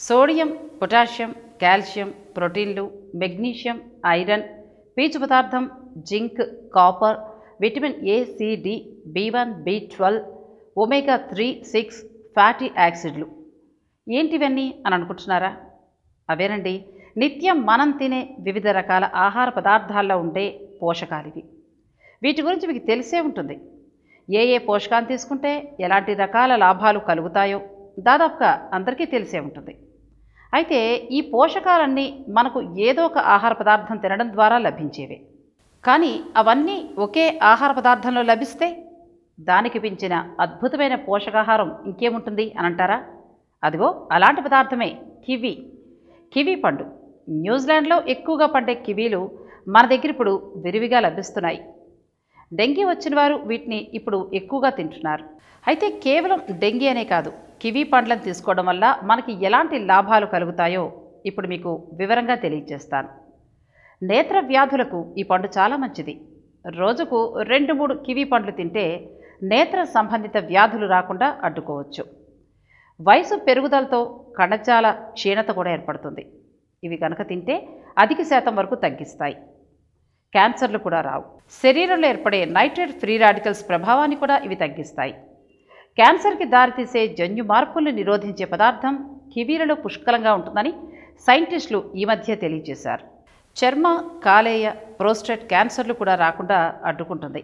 sodium potassium calcium ప్రోటీన్లు magnesium iron పీచు పదార్థం zinc copper vitamin A C D B one B twelve omega three six fatty యాసిడ్లు ఏంటివన్నీ అని అనుకుంటున్నారా అవేనండి నిత్యం మనం తినే వివిధ రకాల ఆహార పదార్థాల్లో ఉండే పోషకాలు ఇవి వీటి గురించి మీకు తెలిసే ఉంటుంది ఏ ఏ పోషకాన్ని తీసుకుంటే ఎలాంటి రకాల లాభాలు కలుగుతాయో దాదాపుగా అందరికీ తెలిసే ఉంటుంది అయితే ఈ పోషకాలన్నీ మనకు ఏదో ఒక ఆహార పదార్థం తినడం ద్వారా లభించేవే కానీ అవన్నీ ఒకే ఆహార పదార్థంలో లభిస్తే దానికి పెంచిన అద్భుతమైన పోషకాహారం ఇంకేముంటుంది అని అంటారా అదిగో అలాంటి పదార్థమే కివి కివీ పండు న్యూజిలాండ్లో ఎక్కువగా పండే కివీలు మన దగ్గర ఇప్పుడు విరివిగా లభిస్తున్నాయి డెంగీ వచ్చిన వారు వీటిని ఇప్పుడు ఎక్కువగా తింటున్నారు అయితే కేవలం డెంగీ అనే కాదు కివీ పండ్లను తీసుకోవడం వల్ల మనకి ఎలాంటి లాభాలు కలుగుతాయో ఇప్పుడు మీకు వివరంగా తెలియజేస్తాను నేత్ర వ్యాధులకు ఈ పండు చాలా మంచిది రోజుకు రెండు మూడు కివీ పండ్లు తింటే నేత్ర సంబంధిత వ్యాధులు రాకుండా అడ్డుకోవచ్చు వయసు పెరుగుదలతో కణజాల క్షీణత కూడా ఏర్పడుతుంది ఇవి కనుక తింటే అధిక శాతం వరకు తగ్గిస్తాయి క్యాన్సర్లు కూడా రావు శరీరంలో ఏర్పడే నైట్రేట్ ఫ్రీ రాడికల్స్ ప్రభావాన్ని కూడా ఇవి తగ్గిస్తాయి క్యాన్సర్కి దారితీసే జన్యు మార్పులను నిరోధించే పదార్థం కివీలలో పుష్కలంగా ఉంటుందని సైంటిస్టులు ఈ మధ్య తెలియజేశారు చర్మ కాలేయ ప్రోస్టేట్ క్యాన్సర్లు కూడా రాకుండా అడ్డుకుంటుంది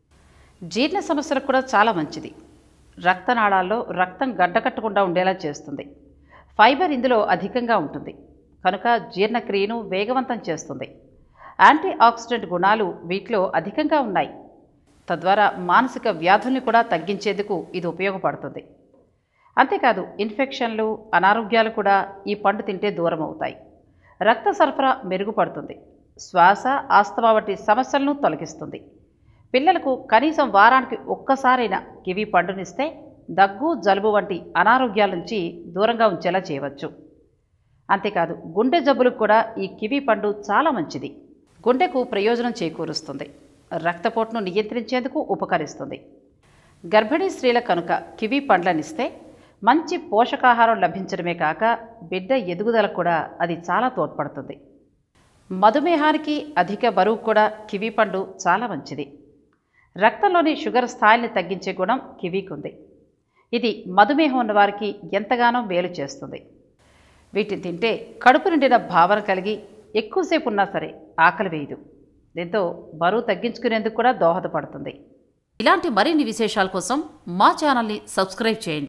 జీర్ణ సమస్యలకు కూడా చాలా మంచిది రక్తనాళాల్లో రక్తం గడ్డకట్టకుండా ఉండేలా చేస్తుంది ఫైబర్ ఇందులో అధికంగా ఉంటుంది కనుక జీర్ణక్రియను వేగవంతం చేస్తుంది యాంటీ ఆక్సిడెంట్ గుణాలు వీటిలో అధికంగా ఉన్నాయి తద్వారా మానసిక వ్యాధుల్ని కూడా తగ్గించేందుకు ఇది ఉపయోగపడుతుంది అంతేకాదు ఇన్ఫెక్షన్లు అనారోగ్యాలు కూడా ఈ పండు తింటే దూరం అవుతాయి రక్త సరఫరా మెరుగుపడుతుంది శ్వాస ఆస్తమా వంటి సమస్యలను తొలగిస్తుంది పిల్లలకు కనీసం వారానికి ఒక్కసారైనా కివి పండునిస్తే దగ్గు జలుబు వంటి అనారోగ్యాల నుంచి దూరంగా ఉంచేలా చేయవచ్చు అంతేకాదు గుండె జబ్బులకు కూడా ఈ కివి పండు చాలా మంచిది గుండెకు ప్రయోజనం చేకూరుస్తుంది రక్తపోటును నియంత్రించేందుకు ఉపకరిస్తుంది గర్భిణీ స్త్రీల కనుక కివి పండ్లనిస్తే మంచి పోషకాహారం లభించడమే కాక బిడ్డ ఎదుగుదలకు కూడా అది చాలా తోడ్పడుతుంది మధుమేహానికి అధిక బరువు కూడా కివి పండు చాలా మంచిది రక్తంలోని షుగర్ స్థాయిని తగ్గించే గుణం కివీకి ఉంది ఇది మధుమేహం ఉన్నవారికి ఎంతగానో మేలు చేస్తుంది వీటిని తింటే కడుపు నిండిన భావన కలిగి ఎక్కువసేపు ఉన్నా సరే ఆకలి వేయదు దీంతో బరువు తగ్గించుకునేందుకు కూడా దోహదపడుతుంది ఇలాంటి మరిన్ని విశేషాల కోసం మా ఛానల్ని సబ్స్క్రైబ్ చేయండి